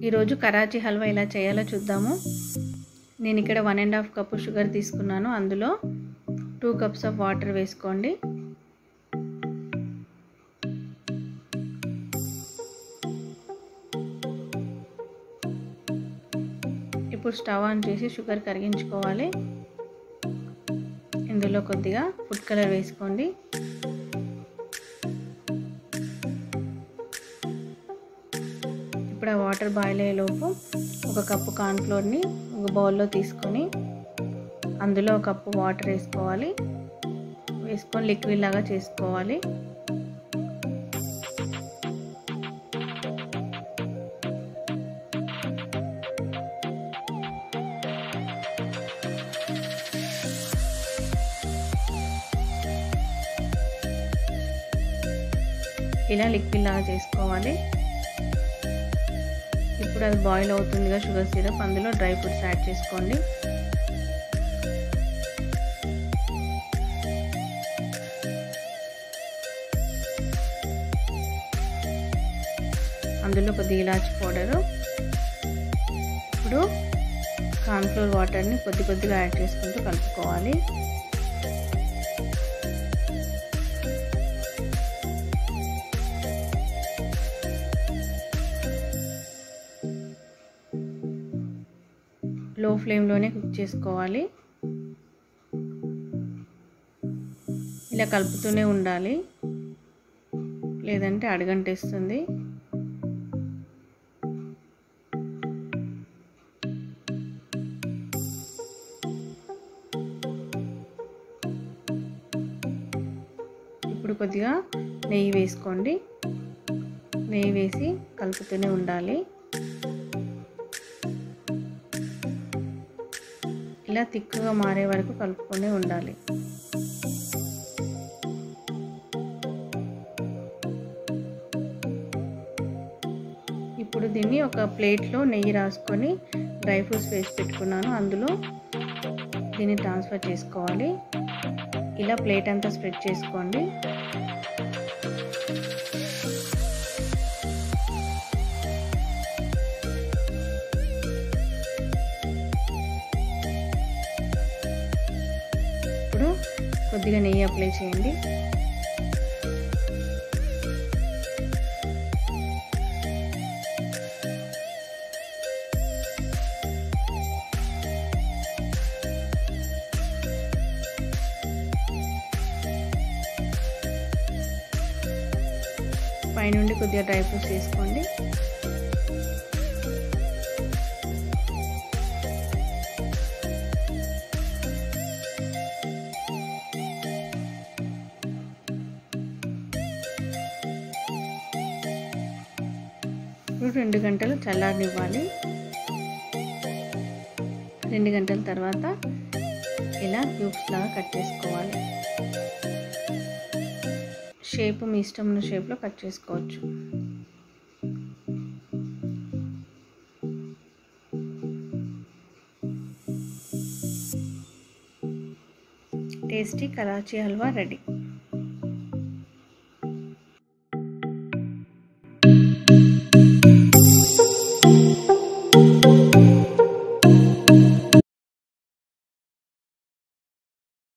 ఈరోజు కరాచీ హల్వా ఎలా చేయాలో చూద్దాము నేను ఇక్కడ one and half cup sugar తీసుకున్నాను అందులో టూ కప్స్ ఆఫ్ వాటర్ వేసుకోండి ఇప్పుడు స్టవ్ ఆన్ చేసి షుగర్ కరిగించుకోవాలి ఇందులో కొద్దిగా ఫుడ్ కలర్ వేసుకోండి ఇప్పుడు ఆ వాటర్ బాయిల్ అయ్యేలోపు ఒక కప్పు కార్న్ఫ్లోర్ని ఒక బౌల్లో తీసుకొని అందులో ఒక కప్పు వాటర్ వేసుకోవాలి వేసుకొని లిక్విడ్ లాగా చేసుకోవాలి ఇలా లిక్విడ్ లాగా చేసుకోవాలి ఇప్పుడు అది బాయిల్ అవుతుందిగా షుగర్ సిరప్ అందులో డ్రై ఫ్రూట్స్ యాడ్ చేసుకోండి అందులో కొద్దిగా ఇలాచి పౌడరు ఇప్పుడు కార్న్ఫ్లోర్ వాటర్ని కొద్ది కొద్దిగా యాడ్ చేసుకుంటూ కలుపుకోవాలి లో ఫ్లేమ్లోనే కుక్ చేసుకోవాలి ఇలా కలుపుతూనే ఉండాలి లేదంటే అడగంటేస్తుంది ఇప్పుడు కొద్దిగా నెయ్యి వేసుకోండి నెయ్యి వేసి కలుపుతూనే ఉండాలి ఇలా తిక్కుగా మారే వరకు కలుపుకొని ఉండాలి ఇప్పుడు దీన్ని ఒక ప్లేట్లో నెయ్యి రాసుకొని డ్రై ఫ్రూట్స్ వేసి పెట్టుకున్నాను అందులో దీన్ని ట్రాన్స్ఫర్ చేసుకోవాలి ఇలా ప్లేట్ అంతా స్ప్రెడ్ చేసుకోండి ఇప్పుడు కొద్దిగా నెయ్యి అప్లై చేయండి పైనుండి కొద్దిగా డ్రై ఫ్రూట్స్ వేసుకోండి ఇప్పుడు రెండు గంటలు చల్లారనివ్వాలి రెండు గంటల తర్వాత ఇలా క్యూబ్స్ లాగా కట్ చేసుకోవాలి షేప్ మీ ఇష్టం ఉన్న షేప్లో కట్ చేసుకోవచ్చు టేస్టీ కరాచీ హల్వా రెడీ